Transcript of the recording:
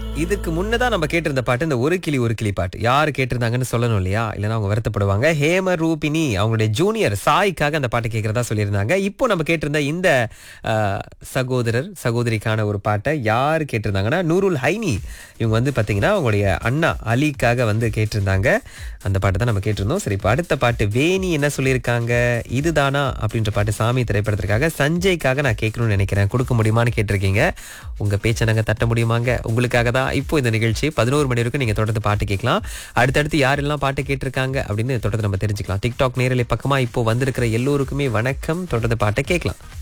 இதுக்கு முன்னதான் நம்ம கேட்டிருந்த பாட்டு இந்த ஒரு கிளி ஒரு கிளி பாட்டு யாரு கேட்டிருந்தாங்கன்னு சொல்லணும் இல்லையா இல்லைன்னா அவங்க வருத்தப்படுவாங்க ஹேம ரூபினி அவங்களுடைய ஜூனியர் சாய்க்காக அந்த பாட்டு கேட்கறதா சொல்லியிருந்தாங்க இப்போ நம்ம கேட்டிருந்த இந்த அஹ், சகோதரர் சகோதரிக்கான ஒரு பாட்டை யார் கேட்டிருந்தாங்கன்னா நூருல் ஹைனி இவங்க வந்து பார்த்தீங்கன்னா அவங்களுடைய அண்ணா அலிக்காக வந்து கேட்டிருந்தாங்க அந்த பாட்டு தான் நம்ம கேட்டிருந்தோம் சரி இப்போ அடுத்த பாட்டு வேணி என்ன சொல்லியிருக்காங்க இதுதானா அப்படின்ற பாட்டு சாமி திரைப்படத்திற்காக சஞ்சய்க்காக நான் கேட்கணும்னு நினைக்கிறேன் கொடுக்க முடியுமான்னு கேட்டிருக்கீங்க உங்க பேச்சை நாங்க தட்ட முடியுமாங்க உங்களுக்காக தான் இப்போ இந்த நிகழ்ச்சி பதினோரு மணி வரைக்கும் நீங்க தொடர்ந்து பாட்டு கேட்கலாம் அடுத்தடுத்து யாரெல்லாம் பாட்டு கேட்டிருக்காங்க அப்படின்னு தொடர்ந்து நம்ம தெரிஞ்சுக்கலாம் டிக்டாக் நேரலை பக்கமா இப்போ வந்திருக்கிற எல்லோருக்குமே வணக்கம் தொடர்ந்து பாட்டை கேட்கலாம்